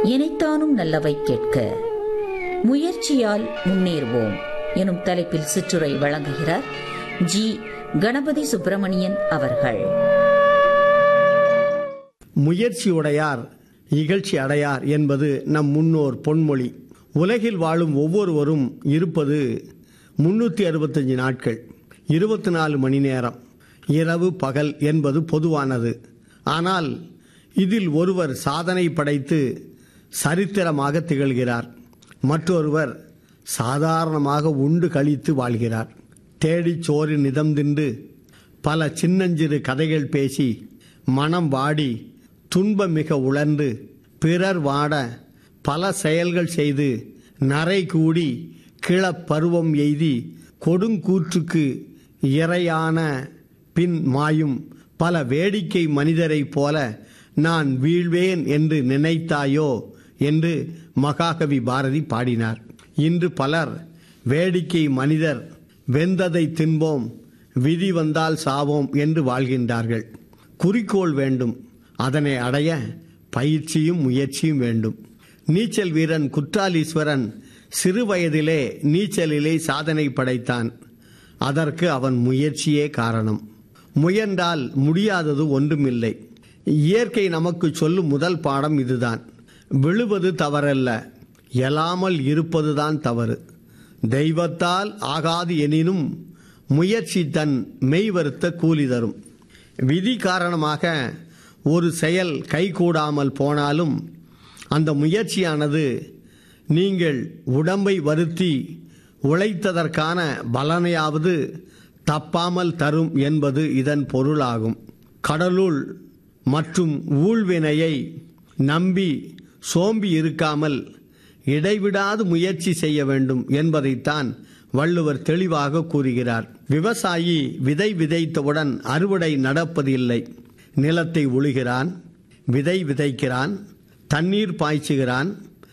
இனைத்தானும் நல்லவை கேட்க முயற்சியால் முன்னேறுவோம் எனும் தலைப்பில் சிற்றுரை வழங்குகிறார் ஜி கணபதி சுப்பிரமணியன் அவர்கள் முயற்சி உடையார் இகழ்ச்சி அடையார் என்பது நம் முன்னோர் பொன்மொழி உலகில் வாழும் ஒவ்வொருவரும் இருப்பது முன்னூற்றி அறுபத்தஞ்சு நாட்கள் இருபத்தி நாலு மணி நேரம் இரவு பகல் என்பது பொதுவானது ஆனால் இதில் ஒருவர் சாதனை படைத்து சரித்திரமாக திகழ்கிறார் மற்றொருவர் சாதாரணமாக உண்டு கழித்து வாழ்கிறார் தேடிச் சோறு நிதம் தின்று பல சின்னஞ்சிறு கதைகள் பேசி மனம் வாடி துன்பம் மிக உழன்று பிறர் வாட பல செயல்கள் செய்து நரை கூடி கிளப்பருவம் எய்தி கொடுங்கூற்றுக்கு இரையான பின் மாயும் பல வேடிக்கை மனிதரைப் போல நான் வீழ்வேன் என்று நினைத்தாயோ என்று மகாகவி பாரதி பாடினார் இன்று பலர் வேடிக்கை மனிதர் வெந்ததை தின்போம் விதி வந்தால் சாவோம் என்று வாழ்கின்றார்கள் குறிக்கோள் வேண்டும் அதனை அடைய பயிற்சியும் முயற்சியும் வேண்டும் நீச்சல் வீரன் குற்றாலீஸ்வரன் சிறு வயதிலே நீச்சலிலே சாதனை படைத்தான் அதற்கு அவன் முயற்சியே காரணம் முயன்றால் முடியாதது ஒன்றுமில்லை இயற்கை நமக்கு சொல்லும் முதல் பாடம் இதுதான் விழுவது தவறல்ல எழாமல் இருப்பதுதான் தவறு தெய்வத்தால் ஆகாது எனினும் முயற்சி தன் மெய் வருத்த கூலி தரும் விதி காரணமாக ஒரு செயல் கைகூடாமல் போனாலும் அந்த முயற்சியானது நீங்கள் உடம்பை வருத்தி உழைத்ததற்கான பலனையாவது தப்பாமல் தரும் என்பது இதன் பொருளாகும் கடலுள் மற்றும் ஊழ்வினையை நம்பி சோம்பி இருக்காமல் இடைவிடாது முயற்சி செய்ய வேண்டும் என்பதைத்தான் வள்ளுவர் தெளிவாக கூறுகிறார் விவசாயி விதை விதைத்தவுடன் அறுவடை நடப்பதில்லை நிலத்தை உழுகிறான் விதை விதைக்கிறான் தண்ணீர் பாய்ச்சுகிறான்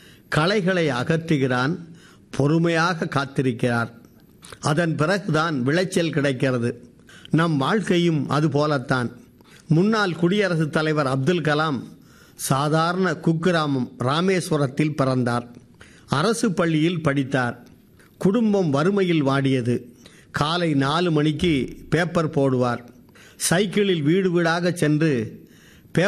களைகளை அகற்றுகிறான் பொறுமையாக காத்திருக்கிறார் அதன் பிறகுதான் விளைச்சல் கிடைக்கிறது நம் வாழ்க்கையும் அதுபோலத்தான் முன்னாள் குடியரசுத் தலைவர் அப்துல் கலாம் சாதாரண குக்கிராமம் ராமேஸ்வரத்தில் பிறந்தார் அரசு பள்ளியில் படித்தார் குடும்பம் வறுமையில் வாடியது காலை நாலு மணிக்கு பேப்பர் போடுவார் சைக்கிளில் வீடு வீடாக சென்று